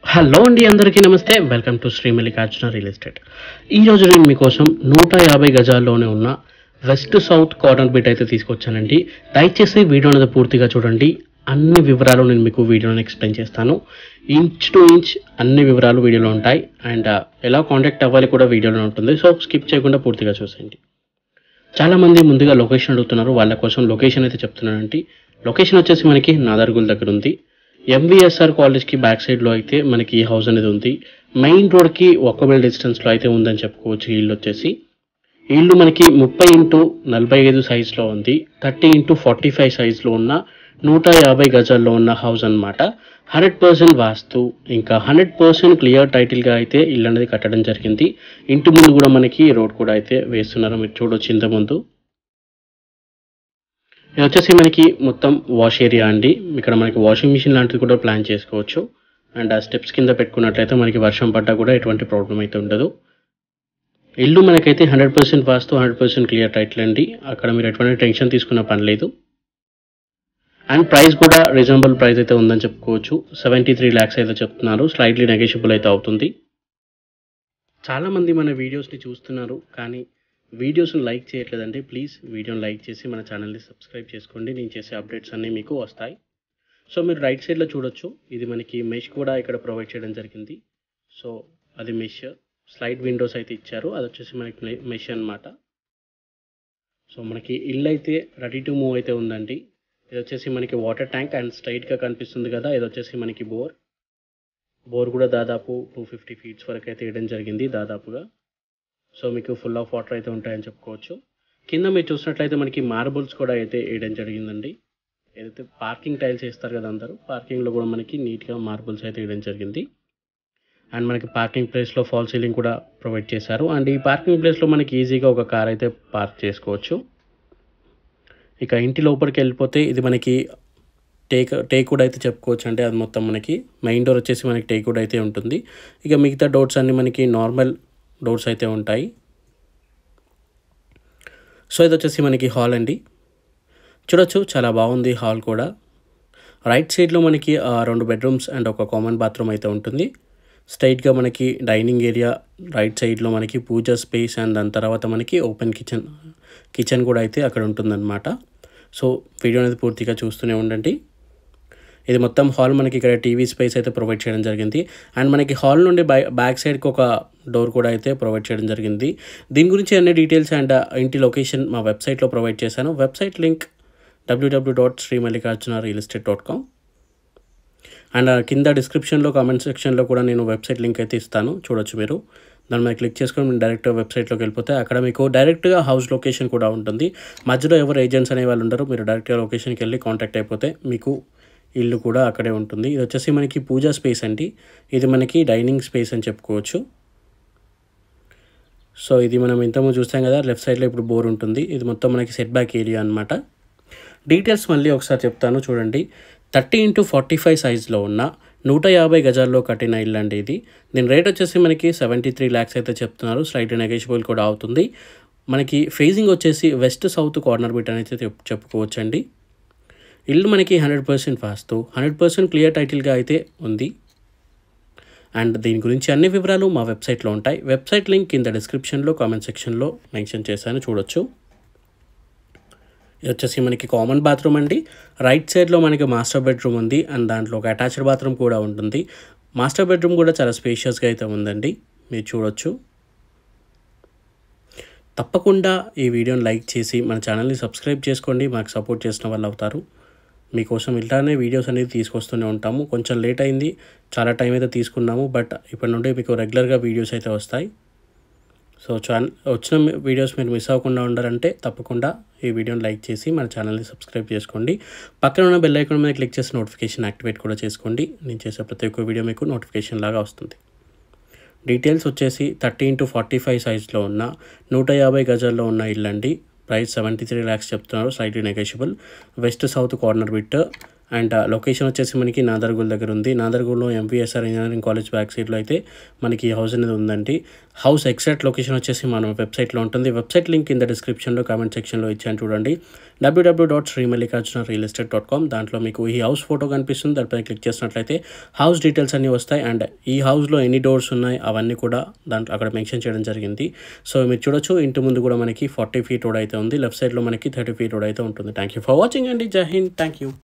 hello అండి అందరికీ నమస్తే welcome to Shri Mallikarjuna real estate ఈ రోజు నేను మీకోసం నూట యాభై గజాల్లోనే ఉన్న వెస్ట్ సౌత్ కార్నర్ బిట్ అయితే తీసుకొచ్చానండి దయచేసి వీడియో అనేది పూర్తిగా చూడండి అన్ని వివరాలు నేను మీకు వీడియోలో ఎక్స్ప్లెయిన్ చేస్తాను ఇంచ్ టు ఇంచ్ అన్ని వివరాలు వీడియోలో ఉంటాయి అండ్ ఎలా కాంటాక్ట్ అవ్వాలి కూడా వీడియోలో ఉంటుంది సో స్కిప్ చేయకుండా పూర్తిగా చూసేయండి చాలా మంది ముందుగా లొకేషన్ అడుగుతున్నారు వాళ్ళ కోసం లొకేషన్ అయితే చెప్తున్నానండి లొకేషన్ వచ్చేసి మనకి నాదర్గుల్ దగ్గర ఉంది ఎంవిఎస్ఆర్ కాలేజ్కి బ్యాక్ సైడ్లో అయితే మనకి ఈ హౌస్ అనేది ఉంది మెయిన్ రోడ్కి వాకబుల్ డిస్టెన్స్లో అయితే ఉందని చెప్పుకోవచ్చు ఈ ఇల్లు వచ్చేసి ఈ ఇల్లు మనకి ముప్పై ఇంటూ నలభై ఐదు సైజులో ఉంది థర్టీ ఇంటూ ఫార్టీ ఫైవ్ సైజులో ఉన్న నూట యాభై గజాల్లో ఉన్న హౌస్ అన్నమాట హండ్రెడ్ పర్సెంట్ వాస్తు ఇంకా హండ్రెడ్ పర్సెంట్ క్లియర్ టైటిల్గా అయితే ఇల్లు అనేది కట్టడం జరిగింది ఇంటి ముందు కూడా మనకి రోడ్ కూడా అయితే వేస్తున్నారు మీరు చూడొచ్చు ఇంత ముందు ఇది వచ్చేసి మనకి మొత్తం వాష్ ఏరియా అండి ఇక్కడ మనకి వాషింగ్ మిషన్ లాంటిది కూడా ప్లాన్ చేసుకోవచ్చు అండ్ ఆ స్టెప్స్ కింద పెట్టుకున్నట్లయితే మనకి వర్షం పడ్డా కూడా ఎటువంటి ప్రాబ్లం అయితే ఉండదు ఇల్లు మనకైతే hundred percent vastu hundred percent clear title అండి అక్కడ మీరు ఎటువంటి టెన్షన్ తీసుకున్న పని లేదు అండ్ ప్రైస్ కూడా రీజనబుల్ ప్రైస్ అయితే ఉందని చెప్పుకోవచ్చు సెవెంటీ త్రీ ల్యాక్స్ అయితే చెప్తున్నారు స్లైట్లీ నెగోషియబుల్ అయితే అవుతుంది చాలామంది మన వీడియోస్ని చూస్తున్నారు కానీ వీడియోస్ని లైక్ చేయట్లేదండి ప్లీజ్ వీడియోని లైక్ చేసి మన ఛానల్ని సబ్స్క్రైబ్ చేసుకోండి నేను చేసే అప్డేట్స్ అన్నీ మీకు వస్తాయి సో మీరు రైట్ సైడ్లో చూడొచ్చు ఇది మనకి మెష్ కూడా ఇక్కడ ప్రొవైడ్ చేయడం జరిగింది సో అది మెష్ స్లైడ్ విండోస్ అయితే ఇచ్చారు అది వచ్చేసి మనకి మెష్ అన్నమాట సో మనకి ఇల్లు అయితే రెడీ టు మూవ్ అయితే ఉందండి ఇది వచ్చేసి మనకి వాటర్ ట్యాంక్ అండ్ స్ట్రైట్గా కనిపిస్తుంది కదా ఇది వచ్చేసి మనకి బోర్ బోర్ కూడా దాదాపు టూ ఫిఫ్టీ ఫీట్స్ వరకు అయితే వేయడం జరిగింది దాదాపుగా సో మీకు ఫుల్ ఆఫ్ వాటర్ అయితే ఉంటాయని చెప్పుకోవచ్చు కింద మీరు చూసినట్లయితే మనకి మార్బుల్స్ కూడా అయితే వేయడం జరిగిందండి ఏదైతే పార్కింగ్ టైల్స్ వేస్తారు కదా అందరూ పార్కింగ్లో కూడా మనకి నీట్గా మార్బుల్స్ అయితే వేయడం జరిగింది అండ్ మనకి పార్కింగ్ ప్లేస్లో ఫాల్ సీలింగ్ కూడా ప్రొవైడ్ చేశారు అండ్ ఈ పార్కింగ్ ప్లేస్లో మనకి ఈజీగా ఒక కార్ అయితే పార్క్ చేసుకోవచ్చు ఇక ఇంటి లోపలికి వెళ్ళిపోతే ఇది మనకి టేక్ టేక్వుడ్ అయితే చెప్పుకోవచ్చు అంటే అది మొత్తం మనకి మెయిన్ డోర్ వచ్చేసి మనకి టేక్వుడ్ అయితే ఉంటుంది ఇక మిగతా డోర్స్ అన్నీ మనకి నార్మల్ డోర్స్ అయితే ఉంటాయి సో ఇది వచ్చేసి మనకి హాల్ అండి చూడొచ్చు చాలా బాగుంది హాల్ కూడా రైట్ సైడ్లో మనకి ఆ, రెండు బెడ్రూమ్స్ అండ్ ఒక కామన్ బాత్రూమ్ అయితే ఉంటుంది స్ట్రైట్గా మనకి డైనింగ్ ఏరియా రైట్ సైడ్లో మనకి పూజ స్పేస్ అండ్ దాని తర్వాత మనకి ఓపెన్ కిచెన్ కిచెన్ కూడా అయితే అక్కడ ఉంటుందన్నమాట సో వీడియో అనేది పూర్తిగా చూస్తూనే ఉండండి ఇది మొత్తం హాల్ మనకి ఇక్కడ టీవీ స్పేస్ అయితే ప్రొవైడ్ చేయడం జరిగింది అండ్ మనకి హాల్ నుండి బై బ్యాక్ సైడ్కి ఒక డోర్ కూడా అయితే ప్రొవైడ్ చేయడం జరిగింది దీని గురించి అన్ని డీటెయిల్స్ అండ్ ఇంటి లొకేషన్ మా వెబ్సైట్లో ప్రొవైడ్ చేశాను వెబ్సైట్ లింక్ డబ్ల్యూడబ్ల్యూ dot Shri Mallikarjuna real estate dot com and కింద డిస్క్రిప్షన్లో కామెంట్ సెక్షన్లో కూడా నేను వెబ్సైట్ లింక్ అయితే ఇస్తాను చూడొచ్చు మీరు దాని మీద క్లిక్ చేసుకొని మీరు డైరెక్ట్ వెబ్సైట్లోకి వెళ్ళిపోతే అక్కడ మీకు డైరెక్ట్గా హౌస్ లొకేషన్ కూడా ఉంటుంది మధ్యలో ఎవరు ఏజెంట్స్ అనే వాళ్ళు ఉండరు మీరు డైరెక్ట్గా లొకేషన్కి వెళ్ళి కాంటాక్ట్ అయిపోతే మీకు ఇల్లు కూడా అక్కడే ఉంటుంది ఇది వచ్చేసి మనకి పూజా స్పేస్ అండి ఇది మనకి డైనింగ్ స్పేస్ అని చెప్పుకోవచ్చు సో ఇది మనం ఇంతకుముందు చూస్తాం కదా లెఫ్ట్ సైడ్లో ఇప్పుడు బోర్ ఉంటుంది ఇది మొత్తం మనకి సెట్ బ్యాక్ ఏరియా అనమాట డీటెయిల్స్ మళ్ళీ ఒకసారి చెప్తాను చూడండి థర్టీ ఇంటూ ఫార్టీ ఫైవ్ సైజ్లో ఉన్న నూట యాభై గజాల్లో కట్టిన ఇల్లు అండి ఇది దీని రేట్ వచ్చేసి మనకి సెవెంటీ త్రీ ల్యాక్స్ అయితే చెప్తున్నారు స్లైట్ నెగోషియబుల్ కూడా అవుతుంది మనకి ఫేజింగ్ వచ్చేసి వెస్ట్ సౌత్ కార్నర్ బిట్ అనేది చెప్- చెప్పుకోవచ్చండి ఇల్లు మనకి hundred percent vastu hundred percent clear టైటిల్గా అయితే ఉంది అండ్ దీని గురించి అన్ని వివరాలు మా వెబ్సైట్లో ఉంటాయి వెబ్సైట్ లింక్ కింద డిస్క్రిప్షన్లో కామెంట్ సెక్షన్లో మెన్షన్ చేశాను చూడొచ్చు ఇది వచ్చేసి మనకి కామన్ బాత్రూమ్ అండి రైట్ సైడ్లో మనకి మాస్టర్ బెడ్రూమ్ ఉంది అండ్ దాంట్లో ఒక అటాచ్డ్ బాత్రూమ్ కూడా ఉంటుంది మాస్టర్ బెడ్రూమ్ కూడా చాలా స్పేషియస్గా అయితే ఉందండి మీరు చూడొచ్చు తప్పకుండా ఈ వీడియోని లైక్ చేసి మన ఛానల్ని సబ్స్క్రైబ్ చేసుకోండి మాకు సపోర్ట్ చేసిన వాళ్ళు అవుతారు మీకోసం ఇలానే వీడియోస్ అనేది తీసుకొస్తూనే ఉంటాము కొంచెం లేట్ అయింది చాలా టైం అయితే తీసుకున్నాము బట్ ఇప్పటి నుండి మీకు రెగ్యులర్గా వీడియోస్ అయితే వస్తాయి సో ఛానల్ వచ్చిన వీడియోస్ మీరు మిస్ అవ్వకుండా ఉండాలంటే తప్పకుండా ఈ వీడియోని లైక్ చేసి మన ఛానల్ని సబ్స్క్రైబ్ చేసుకోండి పక్కన ఉన్న బెల్ ఐకాన్ మీద క్లిక్ చేసి నోటిఫికేషన్ యాక్టివేట్ కూడా చేసుకోండి నేను చేసే ప్రతి ఒక్క వీడియో మీకు నోటిఫికేషన్ లాగా వస్తుంది డీటెయిల్స్ వచ్చేసి థర్టీ ఇంటూ ఫార్టీ ఫైవ్ సైజ్లో ఉన్న నూట యాభై గజాల్లో ఉన్న ఇల్లు అండి ప్రైస్ సెవెంటీ త్రీ ల్యాక్స్ చెప్తున్నారు slightly negotiable west south corner bit and location వచ్చేసి మనకి నాదర్గూల్ దగ్గర ఉంది నాదర్గూల్లో ఎంవీఎస్ఆర్ ఇంజనీరింగ్ కాలేజ్ బ్యాక్ సైడ్లో అయితే మనకి ఈ హౌస్ అనేది ఉందండి హౌస్ ఎగ్జాక్ట్ లొకేషన్ వచ్చేసి మన వెబ్సైట్లో ఉంటుంది వెబ్సైట్ లింక్ కింద డిస్క్రిప్షన్లో కామెంట్ సెక్షన్లో ఇచ్చాను చూడండి డబ్ల్యూడబ్ల్యూ dot Shri Mallikarjuna real estate dot com దాంట్లో మీకు ఈ హౌస్ ఫోటో కనిపిస్తుంది దానిపైన క్లిక్ చేసినట్లయితే హౌస్ డీటెయిల్స్ అన్నీ వస్తాయి అండ్ ఈ హౌస్లో ఎన్ని డోర్స్ ఉన్నాయి అవన్నీ కూడా దాంట్లో అక్కడ మెన్షన్ చేయడం జరిగింది సో మీరు చూడొచ్చు ఇంటి ముందు కూడా మనకి ఫార్టీ ఫీట్ రోడ్ అయితే ఉంది లెఫ్ట్ సైడ్లో మనకి థర్టీ ఫీట్ రోడ్ అయితే ఉంటుంది థ్యాంక్ యూ ఫర్ వాచింగ్ అండి జై హింద్ థ్యాంక్ యూ